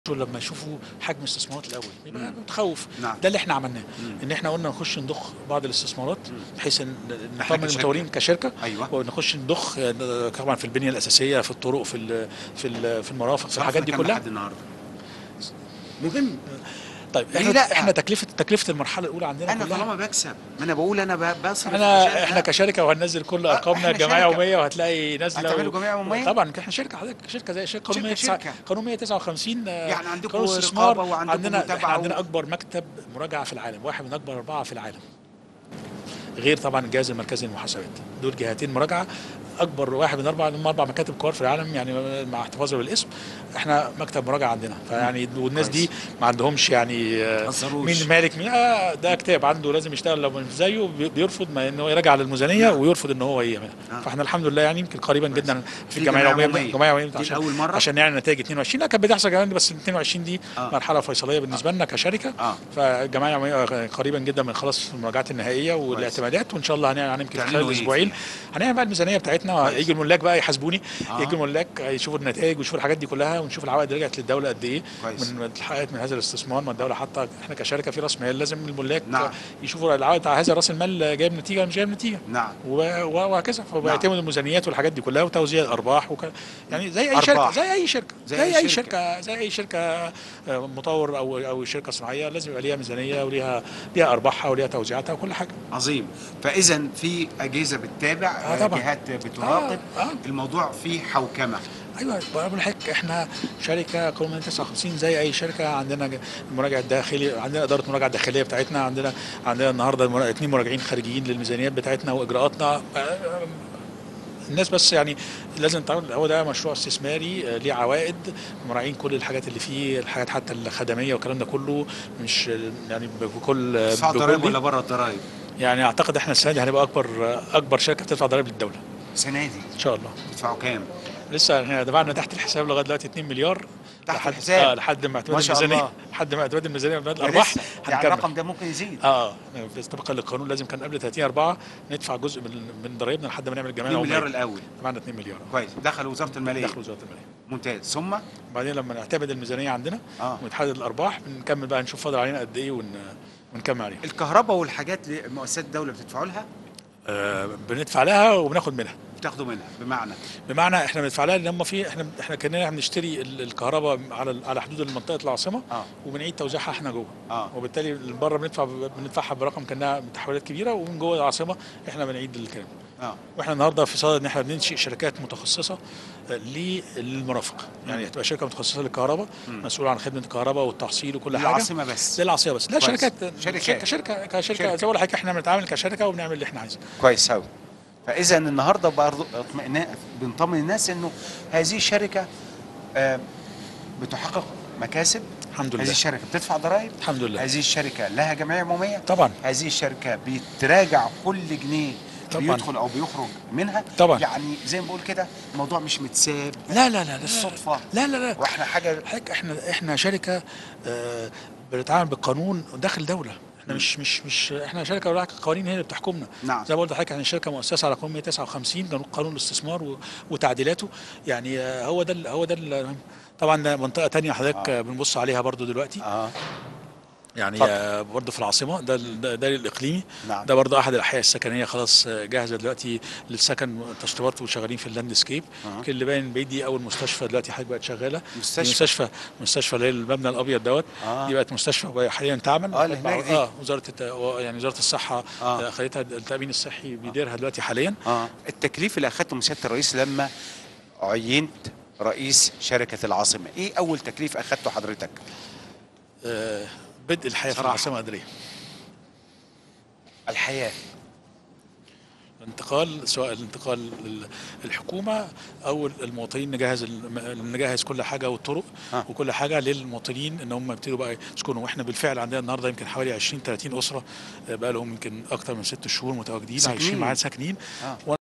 لما يشوفوا حجم الاستثمارات الاول يبقى متخوف نعم. ده اللي احنا عملناه مم. ان احنا قلنا نخش نضخ بعض الاستثمارات بحيث ان إحنا نطمن كشركة. المطورين كشركه أيوة. ونخش نضخ آه، طبعا في البنيه الاساسيه في الطرق في ال- في ال- في المرافق في الحاجات دي صرفنا كام كلها لحد النهارده مهم طيب ليه احنا لأ؟ احنا تكلفه تكلفه المرحله الاولى عندنا انا كلها طالما بكسب ما انا بقول انا ب- بصرف انا عشان احنا أ- كشركه وهننزل كل آه، ارقامنا إحنا جمعيه شركة. يوميه وهتلاقي نازله هتعملوا جمعية يومية؟ طبعا احنا شركه حضرتك شركه زي شركه قانون شركة 109 شركة. قانون 159 آه، يعني عندكم قانون استثمار. رقابة وعندكم عندنا متابعة احنا و- عندنا اكبر مكتب مراجعه في العالم واحد من اكبر اربعه في العالم غير طبعا الجهاز المركزي للمحاسبات دول جهتين مراجعه اكبر واحد من اربع من اربع مكاتب كبار في العالم يعني مع احتفاظي بالاسم احنا مكتب مراجعه عندنا فيعني والناس دي ما عندهمش يعني آه، تهزروش. مين مالك مين آه ده كتاب عنده لازم يشتغل لو مش زيه بي- بيرفض ما ان هو يراجع على الميزانيه نعم. ويرفض ان هو يعمل نعم. فاحنا الحمد لله يعني يمكن قريبا كويس. جدا في في الجمعيه جمعية اليوميه يومية. الجمعيه اليوميه دي عشان لأول مرة؟ عشان يعني نتائج 22 لا كانت بتحصل كمان بس 22 دي آه. مرحله فيصليه بالنسبه لنا كشركه اه فالجمعيه اليوميه قريبا جدا من خلاص المراجعات النهائيه والاعتمادات وان شاء الله هنعمل يمكن تعملوا خلال إيه اسبوعين فيها؟ هنعمل بقى الميزانيه بتاعتنا كويس. يجي الملاك بقى يحاسبوني آه. يجي الملاك يشوفوا النتائج ويشوفوا الحاجات دي كلها ونشوف العوائد اللي رجعت للدوله قد ايه كويس. من اتحققت من هذا الاستثمار ما الدوله حاطه احنا كشركه في راس مال لازم الملاك نعم. يشوفوا العوائد بتاع هذا راس المال جايب نتيجه ولا مش جايب نتيجه نعم و- و- وهكذا فبيعتمدوا الميزانيات والحاجات دي كلها وتوزيع الارباح وك... يعني زي اي أرباح. شركه زي اي شركه زي زي, أي اي شركة. شركه زي اي شركه آه، مطور او او شركه صناعيه لازم يبقى ليها ميزانيه وليها ليها ارباحها وليها توزيعاتها وكل حاجه عظيم فاذا في اجهزه بتتابع آه، طبعا. جهات بتراقب آه، آه. الموضوع فيه حوكمه ايوه بقول لحضرتك احنا شركه قانون 59 زي اي شركه عندنا ج- المراجع الداخلي عندنا اداره المراجعه الداخليه بتاعتنا عندنا عندنا النهارده المرا- اتنين مراجعين خارجيين للميزانيات بتاعتنا واجراءاتنا آه، الناس بس يعني لازم تعرف هو ده مشروع استثماري آه، ليه عوائد مراعين كل الحاجات اللي فيه الحاجات حتى الخدميه والكلام ده كله مش آه، يعني بكل تدفع ضرائب بكل ولا بره الضرائب يعني اعتقد احنا السنه دي هنبقى اكبر اكبر شركه بتدفع ضرائب للدوله السنه دي ان شاء الله تدفعوا كام لسه احنا دفعنا تحت الحساب لغايه دلوقتي 2 مليار تحت لحد الحساب؟ اه لحد ما اعتماد ما شاء الميزانيه الله. لحد ما اعتماد الميزانيه بمبلغ الارباح لسه. يعني الرقم هنكمل ده ممكن يزيد اه بس طبقا للقانون لازم كان قبل 30 4 ندفع جزء من من ضرايبنا لحد ما نعمل الجمعيه 2 مليار العموميه الاول دفعنا 2 مليار كويس دخل وزاره الماليه دخل وزاره الماليه ممتاز ثم وبعدين لما نعتمد الميزانيه عندنا اه ونتحدد الارباح بنكمل بقى نشوف فاضل علينا قد ايه ون ونكمل عليها الكهرباء والحاجات اللي مؤسسات الدوله بتدفعوا لها آه بندفع لها وبناخد منها بتاخدوا منها بمعنى بمعنى احنا بندفع لها لان هم في احنا احنا كنا بنشتري ال- الكهرباء على على حدود منطقه العاصمه اه وبنعيد توزيعها احنا جوه اه وبالتالي من بره بندفع بندفعها برقم كانها تحويلات كبيره ومن جوه العاصمه احنا بنعيد الكلام اه واحنا النهارده في صدد ان احنا بننشئ شركات متخصصه آه، للمرافق يعني هتبقى شركه متخصصه للكهرباء مم. مسؤوله عن خدمه الكهرباء والتحصيل وكل حاجه العاصمه بس زي العاصمه بس لا كويس. شركات شركات. شركه شركه كشركه شركة. زي ما بقول لحضرتك احنا بنتعامل كشركه وبنعمل اللي احنا عايزينه كويس قوي فاذا النهارده برضه اطمئنان بنطمن الناس انه هذه الشركه آه، بتحقق مكاسب الحمد هذه لله الشركه بتدفع ضرائب الحمد لله هذه الشركه لها جمعيه عموميه طبعا هذه الشركه بتراجع كل جنيه طبعاً. بيدخل او بيخرج منها طبعا يعني زي ما بقول كده الموضوع مش متساب لا لا لا لا بالصدفه لا لا لا واحنا حاجه حضرتك احنا احنا شركه آه، بنتعامل بالقانون داخل دوله احنا مم. مش مش مش احنا شركه ولا القوانين هي اللي بتحكمنا نعم زي ما قلت لحضرتك احنا شركه مؤسسه على قانون 159 قانون- قانون الاستثمار و- وتعديلاته يعني آه، هو ده ال- هو ده ال- طبعا ده منطقه تانية حضرتك آه. آه. بنبص عليها برضو دلوقتي اه يعني اتفضل. آه، برضو في العاصمه ده ال- ده, ده الاقليمي نعم ده برضو احد الاحياء السكنيه خلاص آه، جاهزه دلوقتي للسكن تشطيبات وشغالين في اللاندسكيب آه. يمكن اللي باين بعيد دي اول مستشفى دلوقتي حضرتك بقت شغاله مستشفى مستشفى مستشفى اللي هي المبنى الابيض دوت اه دي بقت مستشفى بقى حاليا تعمل آه، اللي هناك دي. اه وزاره الت... يعني وزاره الصحه آه. آه. خدتها التامين الصحي بيديرها دلوقتي حاليا اه التكليف اللي اخدته من سياده الرئيس لما عينت رئيس شركه العاصمه ايه اول تكليف اخدته حضرتك آه بدء الحياه في صراحة. العاصمه الاداريه الحياه الانتقال سواء الانتقال لل- الحكومه او المواطنين نجهز الم- نجهز كل حاجه والطرق آه. وكل حاجه للمواطنين ان هم يبتدوا بقى يسكنوا واحنا بالفعل عندنا النهارده يمكن حوالي 20 30 اسره آه، بقى لهم يمكن اكتر من ست شهور متواجدين ساكنين. عايشين معانا ساكنين آه.